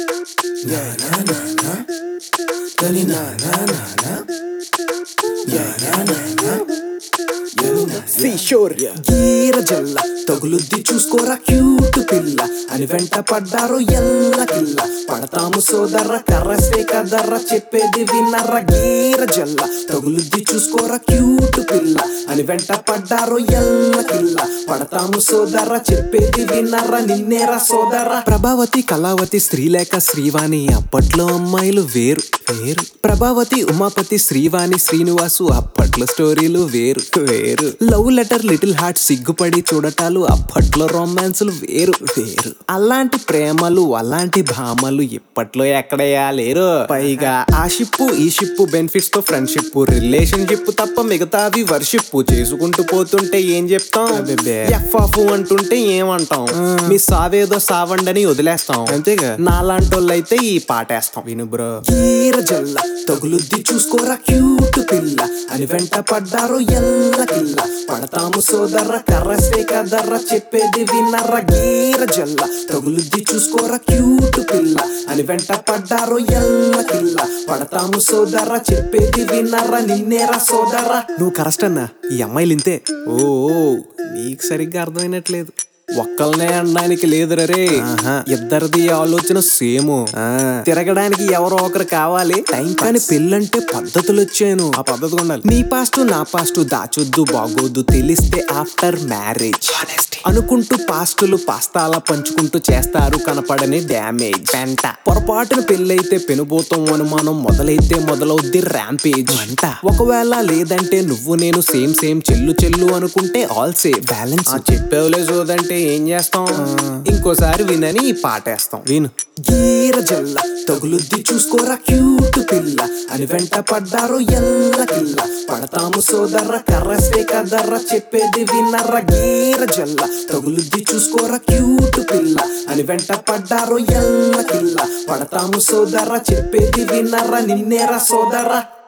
శ్రీషోర్ గీర జల్ల తగులుద్ది చూసుకోరా క్యూట్ పిల్ల అని వెంట పడ్డారు ఎల్ల కిల్ల పడతాము సోదర్ర కర్రసే కదర్ర చెప్పేది విన్నర్ర గీర జల్ల తగులుద్ది చూసుకోరా క్యూట్ పిల్ల అని వెంట పడ్డారు ఎల్ల కిల్ల పడతాము సోదర్ర చెప్పేది విన్నర్ర నిన్నేరా సోదర్ర ప్రభావతి కళావతి శ్రీలేఖ శ్రీవాణి అప్పట్లో అమ్మాయిలు వేరు వేరు ప్రభావతి ఉమాపతి శ్రీవాణి శ్రీనివాసు అప్పట్లో స్టోరీలు వేరు వేరు లవ్ లెటర్ లిటిల్ హార్ట్ సిగ్గుపడి చూడటాలు అప్పట్లో రొమాన్సులు వేరు వేరు అలాంటి ప్రేమలు అలాంటి భామలు ఇప్పట్లో ఎక్కడయ్యా లేరు పైగా ఆ షిప్పు ఈ షిప్పు బెనిఫిట్స్ తో ఫ్రెండ్షిప్ రిలేషన్షిప్ తప్ప మిగతావి వర్షిప్ చేసుకుంటూ పోతుంటే ఏం చెప్తాం ఎఫ్ ఆఫ్ అంటుంటే ఏమంటాం మీ సావేదో సావండని వదిలేస్తాం అంతేగా నాలాంటోళ్ళైతే ఈ పాటేస్తాం విను బ్రో కీర జల్ల తగులుద్ది చూసుకోరా క్యూట్ పిల్ల అని వెంట పడ్డారు ఎల్ల కిల్ల పడతాము సోదర్ర కర్రసే కదర్ర చెప్పేది విన్నర్ర గీర జల్ల తగులుద్ది చూసుకోరా క్యూట్ పిల్ల అని వెంట పడ్డారు ఎల్ల కిల్ల పడతాము సోదర్ర చెప్పేది విన్నర్ర నిన్నేరా సోదర్ర నువ్వు కరెక్ట్ అన్నా ఈ అమ్మాయిలు ఇంతే ఓ నీకు సరిగ్గా అర్థమైనట్లేదు ఒక్కల్నే అనడానికి లేదురా రే ఇద్దరిది ఆలోచన సేమ్ తిరగడానికి ఎవరో ఒకరు కావాలి టైం కానీ పెళ్ళంటే పద్ధతులు వచ్చాను ఆ పద్ధతి ఉండాలి నీ పాస్ట్ నా పాస్ట్ దాచొద్దు బాగోదు తెలిస్తే ఆఫ్టర్ మ్యారేజ్ అనుకుంటూ పాస్టులు పాస్తాల పంచుకుంటూ చేస్తారు కనపడని డ్యామేజ్ పెంట పొరపాటున పెళ్ళైతే పెనుబోతం అనుమానం మొదలైతే మొదలవుద్ది ర్యాంపేజ్ అంట ఒకవేళ లేదంటే నువ్వు నేను సేమ్ సేమ్ చెల్లు చెల్లు అనుకుంటే ఆల్ సే బ్యాలెన్స్ చెప్పేవులే సోదంటే ఏం చేస్తాం ఇంకోసారి వినని ఈ పాటేస్తాం విను గీర జల్ల తగులుద్ది చూసుకోరా క్యూట్ పిల్ల అని వెంట పడ్డారు ఎల్ల కిల్ల పడతాము సోదర్ర కర్రసే కదర్ర చెప్పేది విన్నర్ర గీర జల్ల తగులుద్ది చూసుకోరా క్యూట్ పిల్ల అని వెంట పడ్డారు ఎల్ల కిల్ల పడతాము సోదర్ర చెప్పేది విన్నర్ర నిన్నేరా సోదర్ర